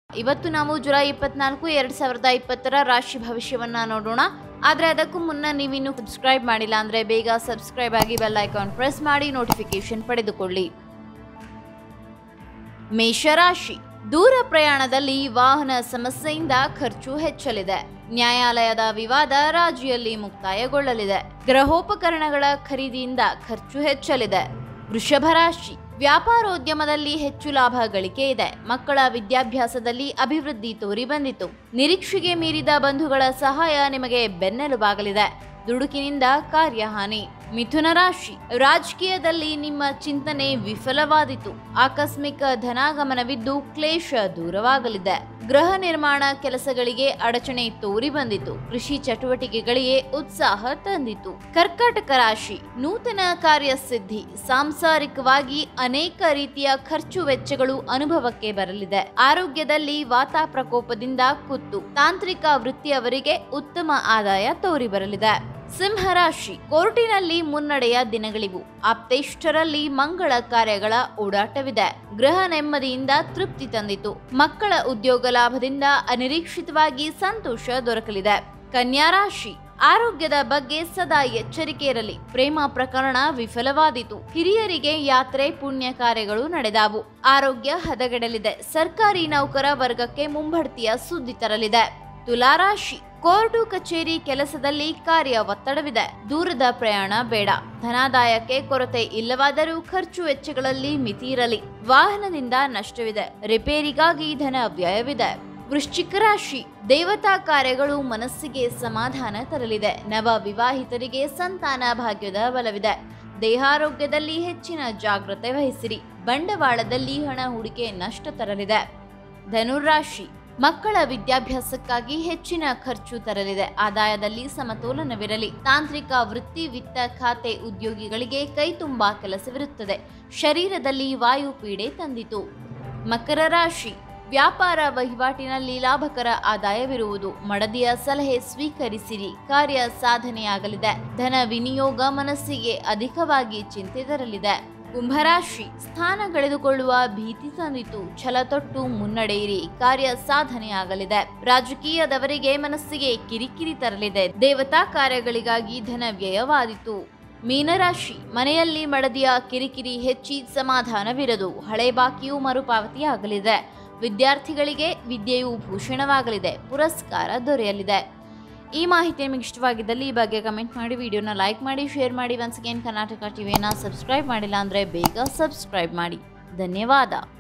ಇವತ್ತು ನಾವು ಜುಲೈ ಇಪ್ಪತ್ನಾಲ್ಕು ಎರಡ್ ಸಾವಿರದ ಇಪ್ಪತ್ತರ ರಾಶಿ ಭವಿಷ್ಯವನ್ನ ನೋಡೋಣ ಆದ್ರೆ ಅದಕ್ಕೂ ಮುನ್ನ ನೀವಿನ್ನು ಸಬ್ಸ್ಕ್ರೈಬ್ ಮಾಡಿಲ್ಲ ಅಂದ್ರೆ ಬೇಗ ಸಬ್ಸ್ಕ್ರೈಬ್ ಆಗಿ ಬೆಲ್ ಐಕಾನ್ ಪ್ರೆಸ್ ಮಾಡಿ ನೋಟಿಫಿಕೇಶನ್ ಪಡೆದುಕೊಳ್ಳಿ ಮೇಷರಾಶಿ ದೂರ ಪ್ರಯಾಣದಲ್ಲಿ ವಾಹನ ಸಮಸ್ಯೆಯಿಂದ ಖರ್ಚು ಹೆಚ್ಚಲಿದೆ ನ್ಯಾಯಾಲಯದ ವಿವಾದ ರಾಜಿಯಲ್ಲಿ ಮುಕ್ತಾಯಗೊಳ್ಳಲಿದೆ ಗೃಹೋಪಕರಣಗಳ ಖರೀದಿಯಿಂದ ಖರ್ಚು ಹೆಚ್ಚಲಿದೆ ವೃಷಭ ರಾಶಿ ವ್ಯಾಪಾರೋದ್ಯಮದಲ್ಲಿ ಹೆಚ್ಚು ಲಾಭ ಗಳಿಕೆ ಇದೆ ಮಕ್ಕಳ ವಿದ್ಯಾಭ್ಯಾಸದಲ್ಲಿ ಅಭಿವೃದ್ಧಿ ತೋರಿ ಬಂದಿತು ನಿರೀಕ್ಷೆಗೆ ಮೀರಿದ ಬಂಧುಗಳ ಸಹಾಯ ನಿಮಗೆ ಬೆನ್ನೆಲುಬಾಗಲಿದೆ ದುಡುಕಿನಿಂದ ಕಾರ್ಯಹಾನಿ ಮಿಥುನ ರಾಶಿ ರಾಜಕೀಯದಲ್ಲಿ ನಿಮ್ಮ ಚಿಂತನೆ ವಿಫಲವಾದಿತು ಆಕಸ್ಮಿಕ ಧನಾಗಮನವಿದ್ದು ಕ್ಲೇಶ ದೂರವಾಗಲಿದೆ ಗೃಹ ನಿರ್ಮಾಣ ಕೆಲಸಗಳಿಗೆ ಅಡಚಣೆ ತೋರಿ ಬಂದಿತು ಕೃಷಿ ಚಟುವಟಿಕೆಗಳಿಗೆ ಉತ್ಸಾಹ ತಂದಿತು ಕರ್ಕಾಟಕ ರಾಶಿ ನೂತನ ಕಾರ್ಯಸಿದ್ಧಿ ಸಾಂಸಾರಿಕವಾಗಿ ಅನೇಕ ರೀತಿಯ ಖರ್ಚು ವೆಚ್ಚಗಳು ಅನುಭವಕ್ಕೆ ಬರಲಿದೆ ಆರೋಗ್ಯದಲ್ಲಿ ವಾತ ಪ್ರಕೋಪದಿಂದ ಕುತ್ತು ತಾಂತ್ರಿಕ ವೃತ್ತಿಯವರಿಗೆ ಉತ್ತಮ ಆದಾಯ ತೋರಿ ಬರಲಿದೆ ಸಿಂಹರಾಶಿ ಕೋರ್ಟಿನಲ್ಲಿ ಮುನ್ನಡೆಯ ದಿನಗಳಿವು ಆಪ್ತೇಷ್ಟರಲ್ಲಿ ಮಂಗಳ ಕಾರ್ಯಗಳ ಓಡಾಟವಿದೆ ಗೃಹ ನೆಮ್ಮದಿಯಿಂದ ತೃಪ್ತಿ ತಂದಿತು ಮಕ್ಕಳ ಉದ್ಯೋಗ ಲಾಭದಿಂದ ಅನಿರೀಕ್ಷಿತವಾಗಿ ಸಂತೋಷ ದೊರಕಲಿದೆ ಕನ್ಯಾ ರಾಶಿ ಆರೋಗ್ಯದ ಬಗ್ಗೆ ಸದಾ ಎಚ್ಚರಿಕೆ ಇರಲಿ ಪ್ರೇಮ ಪ್ರಕರಣ ವಿಫಲವಾದಿತು ಹಿರಿಯರಿಗೆ ಯಾತ್ರೆ ಪುಣ್ಯ ಕಾರ್ಯಗಳು ನಡೆದಾವು ಆರೋಗ್ಯ ಹದಗೆಡಲಿದೆ ಸರ್ಕಾರಿ ನೌಕರ ವರ್ಗಕ್ಕೆ ಮುಂಬಡ್ತಿಯ ಸುದ್ದಿ ತರಲಿದೆ ತುಲಾರಾಶಿ ಕೋರ್ಟು ಕಚೇರಿ ಕೆಲಸದಲ್ಲಿ ಕಾರ್ಯ ಒತ್ತಡವಿದೆ ದೂರದ ಪ್ರಯಾಣ ಬೇಡ ಧನಾದಾಯಕ್ಕೆ ಕೊರತೆ ಇಲ್ಲವಾದರೂ ಖರ್ಚು ವೆಚ್ಚಗಳಲ್ಲಿ ಮಿತಿ ಇರಲಿ ವಾಹನದಿಂದ ನಷ್ಟವಿದೆ ರಿಪೇರಿಗಾಗಿ ಧನ ವ್ಯಯವಿದೆ ವೃಶ್ಚಿಕ ರಾಶಿ ದೇವತಾ ಕಾರ್ಯಗಳು ಮನಸ್ಸಿಗೆ ಸಮಾಧಾನ ತರಲಿದೆ ನವ ವಿವಾಹಿತರಿಗೆ ಸಂತಾನ ಭಾಗ್ಯದ ಬಲವಿದೆ ದೇಹಾರೋಗ್ಯದಲ್ಲಿ ಹೆಚ್ಚಿನ ಜಾಗ್ರತೆ ವಹಿಸಿರಿ ಬಂಡವಾಳದಲ್ಲಿ ಹಣ ಹೂಡಿಕೆ ನಷ್ಟ ತರಲಿದೆ ಧನುರಾಶಿ ಮಕ್ಕಳ ವಿದ್ಯಾಭ್ಯಾಸಕ್ಕಾಗಿ ಹೆಚ್ಚಿನ ಖರ್ಚು ತರಲಿದೆ ಆದಾಯದಲ್ಲಿ ಸಮತೋಲನವಿರಲಿ ತಾಂತ್ರಿಕ ವೃತ್ತಿ ವಿತ್ತ ಖಾತೆ ಉದ್ಯೋಗಿಗಳಿಗೆ ಕೈ ತುಂಬಾ ಕೆಲಸವಿರುತ್ತದೆ ಶರೀರದಲ್ಲಿ ವಾಯು ಪೀಡೆ ತಂದಿತು ಮಕರ ರಾಶಿ ವ್ಯಾಪಾರ ವಹಿವಾಟಿನಲ್ಲಿ ಲಾಭಕರ ಆದಾಯವಿರುವುದು ಮಡದಿಯ ಸಲಹೆ ಸ್ವೀಕರಿಸಿರಿ ಕಾರ್ಯ ಸಾಧನೆಯಾಗಲಿದೆ ಧನ ವಿನಿಯೋಗ ಮನಸ್ಸಿಗೆ ಅಧಿಕವಾಗಿ ಚಿಂತೆ ತರಲಿದೆ ಕುಂಭರಾಶಿ ಸ್ಥಾನ ಕಳೆದುಕೊಳ್ಳುವ ಭೀತಿ ತಂದಿತು ಛಲ ತೊಟ್ಟು ಮುನ್ನಡೆಯಿರಿ ಕಾರ್ಯ ಸಾಧನೆಯಾಗಲಿದೆ ರಾಜಕೀಯದವರಿಗೆ ಮನಸ್ಸಿಗೆ ಕಿರಿಕಿರಿ ತರಲಿದೆ ದೇವತಾ ಕಾರ್ಯಗಳಿಗಾಗಿ ಧನ ವ್ಯಯವಾದಿತು ಮೀನರಾಶಿ ಮನೆಯಲ್ಲಿ ಮಡದಿಯ ಕಿರಿಕಿರಿ ಹೆಚ್ಚಿ ಸಮಾಧಾನವಿರದು ಹಳೆ ಬಾಕಿಯೂ ಮರುಪಾವತಿಯಾಗಲಿದೆ ವಿದ್ಯಾರ್ಥಿಗಳಿಗೆ ವಿದ್ಯೆಯು ಭೂಷಣವಾಗಲಿದೆ ಪುರಸ್ಕಾರ ದೊರೆಯಲಿದೆ ಈ ಮಾಹಿತಿ ನಿಮಗೆ ಇಷ್ಟವಾಗಿದ್ದಲ್ಲಿ ಈ ಬಗ್ಗೆ ಕಮೆಂಟ್ ಮಾಡಿ ವಿಡಿಯೋನ ಲೈಕ್ ಮಾಡಿ ಶೇರ್ ಮಾಡಿ ಒನ್ಸ್ ಅಗೇನ್ ಕರ್ನಾಟಕ ಟಿವಿಯನ್ನು ಸಬ್ಸ್ಕ್ರೈಬ್ ಮಾಡಿಲ್ಲ ಅಂದರೆ ಬೇಗ ಸಬ್ಸ್ಕ್ರೈಬ್ ಮಾಡಿ ಧನ್ಯವಾದ